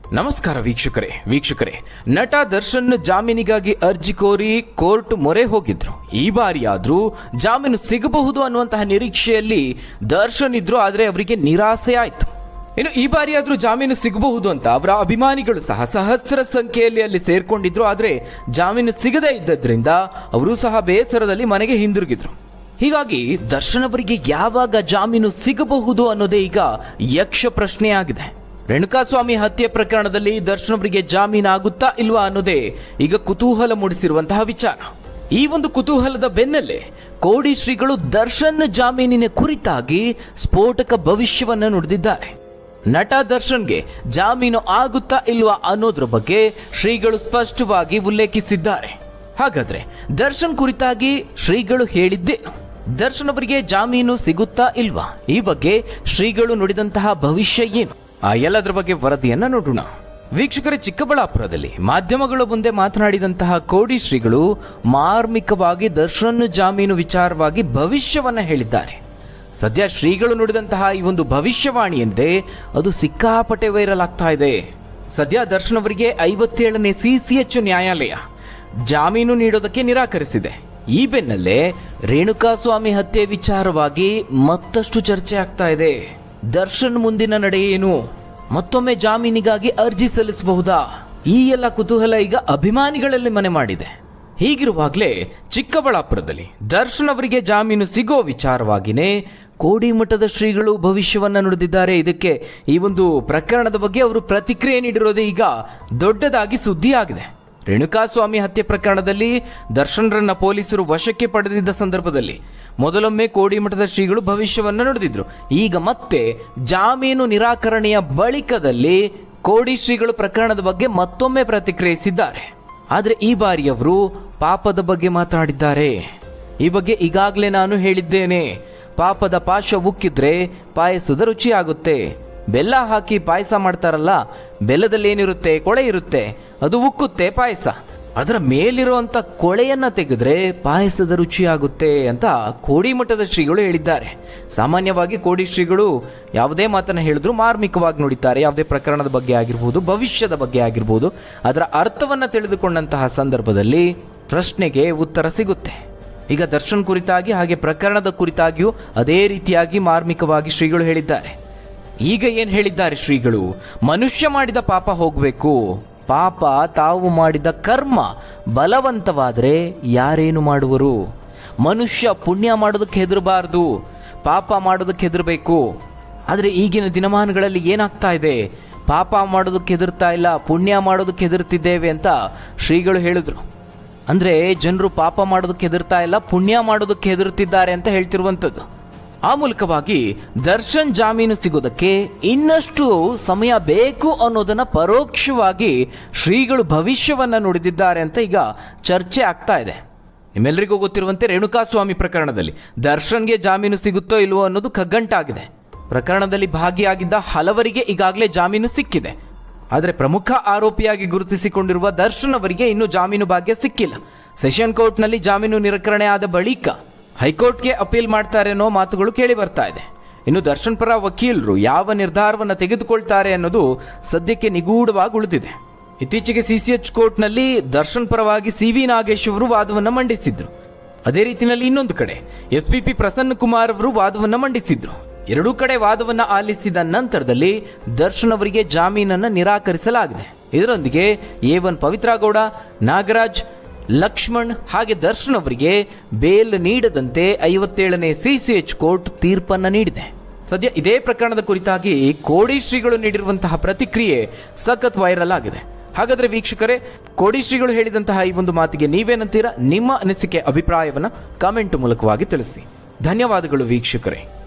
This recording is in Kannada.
ನಮಸ್ಕಾರ ವೀಕ್ಷಕರೇ ವೀಕ್ಷಕರೇ ನಟ ದರ್ಶನ್ ಜಾಮೀನಿಗಾಗಿ ಅರ್ಜಿ ಕೋರಿ ಕೋರ್ಟ್ ಮೊರೆ ಹೋಗಿದ್ರು ಈ ಬಾರಿ ಆದ್ರೂ ಜಾಮೀನು ಸಿಗಬಹುದು ಅನ್ನುವಂತಹ ನಿರೀಕ್ಷೆಯಲ್ಲಿ ದರ್ಶನ್ ಇದ್ರು ಆದ್ರೆ ಅವರಿಗೆ ನಿರಾಸೆ ಆಯ್ತು ಇನ್ನು ಈ ಬಾರಿ ಆದ್ರೂ ಜಾಮೀನು ಸಿಗಬಹುದು ಅಂತ ಅವರ ಅಭಿಮಾನಿಗಳು ಸಹ ಸಹಸ್ರ ಸಂಖ್ಯೆಯಲ್ಲಿ ಅಲ್ಲಿ ಸೇರ್ಕೊಂಡಿದ್ರು ಆದ್ರೆ ಜಾಮೀನು ಸಿಗದೇ ಇದ್ದದ್ರಿಂದ ಅವರು ಸಹ ಬೇಸರದಲ್ಲಿ ಮನೆಗೆ ಹಿಂದಿರುಗಿದ್ರು ಹೀಗಾಗಿ ದರ್ಶನ್ ಅವರಿಗೆ ಯಾವಾಗ ಜಾಮೀನು ಸಿಗಬಹುದು ಅನ್ನೋದೇ ಈಗ ಯಕ್ಷ ಪ್ರಶ್ನೆಯಾಗಿದೆ ರೇಣುಕಾಸ್ವಾಮಿ ಹತ್ಯೆ ಪ್ರಕರಣದಲ್ಲಿ ದರ್ಶನ್ ಅವರಿಗೆ ಜಾಮೀನು ಆಗುತ್ತಾ ಇಲ್ವಾ ಅನ್ನೋದೇ ಈಗ ಕುತೂಹಲ ಮೂಡಿಸಿರುವಂತಹ ವಿಚಾರ ಈ ಒಂದು ಕುತೂಹಲದ ಬೆನ್ನಲ್ಲೇ ಕೋಡಿ ಶ್ರೀಗಳು ದರ್ಶನ್ ಜಾಮೀನಿನ ಕುರಿತಾಗಿ ಸ್ಫೋಟಕ ಭವಿಷ್ಯವನ್ನ ನುಡಿದಿದ್ದಾರೆ ನಟ ದರ್ಶನ್ಗೆ ಜಾಮೀನು ಆಗುತ್ತಾ ಇಲ್ವಾ ಅನ್ನೋದ್ರ ಬಗ್ಗೆ ಶ್ರೀಗಳು ಸ್ಪಷ್ಟವಾಗಿ ಉಲ್ಲೇಖಿಸಿದ್ದಾರೆ ಹಾಗಾದ್ರೆ ದರ್ಶನ್ ಕುರಿತಾಗಿ ಶ್ರೀಗಳು ಹೇಳಿದ್ದೇನು ದರ್ಶನ್ ಅವರಿಗೆ ಜಾಮೀನು ಸಿಗುತ್ತಾ ಇಲ್ವಾ ಈ ಬಗ್ಗೆ ಶ್ರೀಗಳು ನುಡಿದಂತಹ ಭವಿಷ್ಯ ಏನು ಆ ಎಲ್ಲದರ ಬಗ್ಗೆ ವರದಿಯನ್ನ ನೋಡೋಣ ವೀಕ್ಷಕರ ಚಿಕ್ಕಬಳ್ಳಾಪುರದಲ್ಲಿ ಮಾಧ್ಯಮಗಳ ಮುಂದೆ ಮಾತನಾಡಿದಂತಹ ಕೋಡಿ ಶ್ರೀಗಳು ಮಾರ್ಮಿಕವಾಗಿ ದರ್ಶನ್ ಜಾಮೀನು ವಿಚಾರವಾಗಿ ಭವಿಷ್ಯವನ್ನ ಹೇಳಿದ್ದಾರೆ ಸದ್ಯ ಶ್ರೀಗಳು ನುಡಿದಂತಹ ಈ ಒಂದು ಭವಿಷ್ಯವಾಣಿ ಎಂದೇ ಅದು ಸಿಕ್ಕಾಪಟ್ಟೆ ವೈರಲ್ ಆಗ್ತಾ ಇದೆ ಸದ್ಯ ದರ್ಶನ್ ಅವರಿಗೆ ಐವತ್ತೇಳನೇ ಸಿಸಿಎಚ್ ನ್ಯಾಯಾಲಯ ಜಾಮೀನು ನೀಡೋದಕ್ಕೆ ನಿರಾಕರಿಸಿದೆ ಈ ಬೆನ್ನಲ್ಲೇ ರೇಣುಕಾಸ್ವಾಮಿ ಹತ್ಯೆ ವಿಚಾರವಾಗಿ ಮತ್ತಷ್ಟು ಚರ್ಚೆ ಆಗ್ತಾ ಇದೆ ದರ್ಶನ್ ಮುಂದಿನ ನಡೆ ಏನು ಮತ್ತೊಮ್ಮೆ ಜಾಮೀನಿಗಾಗಿ ಅರ್ಜಿ ಸಲ್ಲಿಸಬಹುದಾ ಈ ಎಲ್ಲ ಕುತೂಹಲ ಈಗ ಅಭಿಮಾನಿಗಳಲ್ಲಿ ಮನೆ ಮಾಡಿದೆ ಹೀಗಿರುವಾಗಲೇ ಚಿಕ್ಕಬಳ್ಳಾಪುರದಲ್ಲಿ ದರ್ಶನ್ ಅವರಿಗೆ ಜಾಮೀನು ಸಿಗೋ ವಿಚಾರವಾಗಿನೇ ಕೋಡಿಮಠದ ಶ್ರೀಗಳು ಭವಿಷ್ಯವನ್ನ ನುಡಿದಿದ್ದಾರೆ ಇದಕ್ಕೆ ಈ ಒಂದು ಪ್ರಕರಣದ ಬಗ್ಗೆ ಅವರು ಪ್ರತಿಕ್ರಿಯೆ ನೀಡಿರೋದೇ ಈಗ ದೊಡ್ಡದಾಗಿ ಸುದ್ದಿಯಾಗಿದೆ ರೇಣುಕಾಸ್ವಾಮಿ ಹತ್ಯೆ ಪ್ರಕರಣದಲ್ಲಿ ದರ್ಶನ್ರನ್ನ ಪೊಲೀಸರು ವಶಕ್ಕೆ ಪಡೆದಿದ್ದ ಸಂದರ್ಭದಲ್ಲಿ ಮೊದಲೊಮ್ಮೆ ಕೋಡಿಮಠದ ಶ್ರೀಗಳು ಭವಿಷ್ಯವನ್ನ ನುಡಿದಿದ್ರು ಈಗ ಮತ್ತೆ ಜಾಮೀನು ನಿರಾಕರಣೆಯ ಬಳಿಕದಲ್ಲಿ ಕೋಡಿ ಶ್ರೀಗಳು ಪ್ರಕರಣದ ಬಗ್ಗೆ ಮತ್ತೊಮ್ಮೆ ಪ್ರತಿಕ್ರಿಯಿಸಿದ್ದಾರೆ ಆದರೆ ಈ ಬಾರಿ ಅವರು ಪಾಪದ ಬಗ್ಗೆ ಮಾತನಾಡಿದ್ದಾರೆ ಈ ಬಗ್ಗೆ ಈಗಾಗಲೇ ನಾನು ಹೇಳಿದ್ದೇನೆ ಪಾಪದ ಪಾಶ ಉಕ್ಕಿದ್ರೆ ಪಾಯಸದ ರುಚಿ ಆಗುತ್ತೆ ಬೆಲ್ಲ ಹಾಕಿ ಪಾಯಸ ಮಾಡ್ತಾರಲ್ಲ ಬೆಲ್ಲದಲ್ಲಿ ಏನಿರುತ್ತೆ ಕೊಳೆ ಇರುತ್ತೆ ಅದು ಉಕ್ಕುತ್ತೆ ಪಾಯಸ ಅದರ ಮೇಲಿರುವಂತ ಕೊಳೆಯನ್ನ ತೆಗೆದ್ರೆ ಪಾಯಸದ ರುಚಿ ಆಗುತ್ತೆ ಅಂತ ಕೋಡಿಮಠದ ಶ್ರೀಗಳು ಹೇಳಿದ್ದಾರೆ ಸಾಮಾನ್ಯವಾಗಿ ಕೋಡಿ ಶ್ರೀಗಳು ಯಾವುದೇ ಮಾತನ್ನ ಹೇಳಿದ್ರು ಮಾರ್ಮಿಕವಾಗಿ ನುಡಿತಾರೆ ಯಾವುದೇ ಪ್ರಕರಣದ ಬಗ್ಗೆ ಆಗಿರ್ಬೋದು ಭವಿಷ್ಯದ ಬಗ್ಗೆ ಆಗಿರ್ಬೋದು ಅದರ ಅರ್ಥವನ್ನ ತಿಳಿದುಕೊಂಡಂತಹ ಸಂದರ್ಭದಲ್ಲಿ ಪ್ರಶ್ನೆಗೆ ಉತ್ತರ ಸಿಗುತ್ತೆ ಈಗ ದರ್ಶನ್ ಕುರಿತಾಗಿ ಹಾಗೆ ಪ್ರಕರಣದ ಕುರಿತಾಗಿಯೂ ಅದೇ ರೀತಿಯಾಗಿ ಮಾರ್ಮಿಕವಾಗಿ ಶ್ರೀಗಳು ಹೇಳಿದ್ದಾರೆ ಈಗ ಏನ್ ಹೇಳಿದ್ದಾರೆ ಶ್ರೀಗಳು ಮನುಷ್ಯ ಮಾಡಿದ ಪಾಪ ಹೋಗಬೇಕು ಪಾಪ ತಾವು ಮಾಡಿದ ಕರ್ಮ ಬಲವಂತವಾದರೆ ಯಾರೇನು ಮಾಡುವರು ಮನುಷ್ಯ ಪುಣ್ಯ ಮಾಡೋದಕ್ಕೆ ಹೆದರಬಾರ್ದು ಪಾಪ ಮಾಡೋದಕ್ಕೆ ಹೆದರಬೇಕು ಆದರೆ ಈಗಿನ ದಿನಮಾನಗಳಲ್ಲಿ ಏನಾಗ್ತಾ ಇದೆ ಪಾಪ ಮಾಡೋದಕ್ಕೆ ಹೆದರ್ತಾ ಇಲ್ಲ ಪುಣ್ಯ ಮಾಡೋದಕ್ಕೆ ಹೆದರ್ತಿದ್ದೇವೆ ಅಂತ ಶ್ರೀಗಳು ಹೇಳಿದ್ರು ಅಂದ್ರೆ ಜನರು ಪಾಪ ಮಾಡೋದಕ್ಕೆ ಹೆದರ್ತಾ ಇಲ್ಲ ಪುಣ್ಯ ಮಾಡೋದಕ್ಕೆ ಹೆದರ್ತಿದ್ದಾರೆ ಅಂತ ಹೇಳ್ತಿರುವಂಥದ್ದು ಆ ಮೂಲಕವಾಗಿ ದರ್ಶನ್ ಜಾಮೀನು ಸಿಗೋದಕ್ಕೆ ಇನ್ನಷ್ಟು ಸಮಯ ಬೇಕು ಅನ್ನೋದನ್ನ ಪರೋಕ್ಷವಾಗಿ ಶ್ರೀಗಳು ಭವಿಷ್ಯವನ್ನ ನುಡಿದಿದ್ದಾರೆ ಅಂತ ಈಗ ಚರ್ಚೆ ಆಗ್ತಾ ಇದೆ ನಿಮ್ಮೆಲ್ಲರಿಗೂ ಗೊತ್ತಿರುವಂತೆ ರೇಣುಕಾಸ್ವಾಮಿ ಪ್ರಕರಣದಲ್ಲಿ ದರ್ಶನ್ಗೆ ಜಾಮೀನು ಸಿಗುತ್ತೋ ಇಲ್ವೋ ಅನ್ನೋದು ಕಗ್ಗಂಟಾಗಿದೆ ಪ್ರಕರಣದಲ್ಲಿ ಭಾಗಿಯಾಗಿದ್ದ ಹಲವರಿಗೆ ಈಗಾಗಲೇ ಜಾಮೀನು ಸಿಕ್ಕಿದೆ ಆದರೆ ಪ್ರಮುಖ ಆರೋಪಿಯಾಗಿ ಗುರುತಿಸಿಕೊಂಡಿರುವ ದರ್ಶನ್ ಅವರಿಗೆ ಇನ್ನೂ ಜಾಮೀನು ಭಾಗ್ಯ ಸಿಕ್ಕಿಲ್ಲ ಸೆಷನ್ ಕೋರ್ಟ್ನಲ್ಲಿ ಜಾಮೀನು ನಿರಾಕರಣೆ ಆದ ಬಳಿಕ ಹೈಕೋರ್ಟ್ಗೆ ಅಪೀಲ್ ಮಾಡ್ತಾರೆ ಅನ್ನೋ ಮಾತುಗಳು ಕೇಳಿ ಬರ್ತಾ ಇದೆ ಇನ್ನು ದರ್ಶನ್ ಪರ ವಕೀಲರು ಯಾವ ನಿರ್ಧಾರವನ್ನು ತೆಗೆದುಕೊಳ್ತಾರೆ ಅನ್ನೋದು ಸದ್ಯಕ್ಕೆ ನಿಗೂಢವಾಗಿ ಉಳಿದಿದೆ ಇತ್ತೀಚೆಗೆ ಸಿಸಿಎಚ್ ಕೋರ್ಟ್ನಲ್ಲಿ ದರ್ಶನ್ ಪರವಾಗಿ ಸಿ ವಿ ನಾಗೇಶ್ ಅವರು ವಾದವನ್ನು ಮಂಡಿಸಿದ್ರು ಅದೇ ರೀತಿಯಲ್ಲಿ ಇನ್ನೊಂದು ಕಡೆ S P P Prasanna Kumar ಅವರು ವಾದವನ್ನು ಮಂಡಿಸಿದ್ರು ಎರಡೂ ಕಡೆ ವಾದವನ್ನು ಆಲಿಸಿದ ನಂತರದಲ್ಲಿ ದರ್ಶನ್ ಅವರಿಗೆ ಜಾಮೀನನ್ನ ನಿರಾಕರಿಸಲಾಗಿದೆ ಇದರೊಂದಿಗೆ ಎ ಒನ್ ಪವಿತ್ರ ಗೌಡ ನಾಗರಾಜ್ ಲಕ್ಷ್ಮಣ್ ಹಾಗೆ ದರ್ಶನ್ ಅವರಿಗೆ ಬೇಲ್ ನೀಡದಂತೆ ಐವತ್ತೇಳನೇ ಸಿಸಿಎಚ್ ಕೋರ್ಟ್ ತೀರ್ಪನ್ನ ನೀಡಿದೆ ಸದ್ಯ ಇದೇ ಪ್ರಕರಣದ ಕುರಿತಾಗಿ ಕೋಡಿ ಶ್ರೀಗಳು ನೀಡಿರುವಂತಹ ಪ್ರತಿಕ್ರಿಯೆ ಸಖತ್ ವೈರಲ್ ಆಗಿದೆ ಹಾಗಾದ್ರೆ ವೀಕ್ಷಕರೇ ಕೋಡಿ ಶ್ರೀಗಳು ಹೇಳಿದಂತಹ ಈ ಒಂದು ಮಾತಿಗೆ ನೀವೇನಂತೀರಾ ನಿಮ್ಮ ಅನಿಸಿಕೆ ಅಭಿಪ್ರಾಯವನ್ನ ಕಾಮೆಂಟ್ ಮೂಲಕವಾಗಿ ತಿಳಿಸಿ ಧನ್ಯವಾದಗಳು ವೀಕ್ಷಕರೇ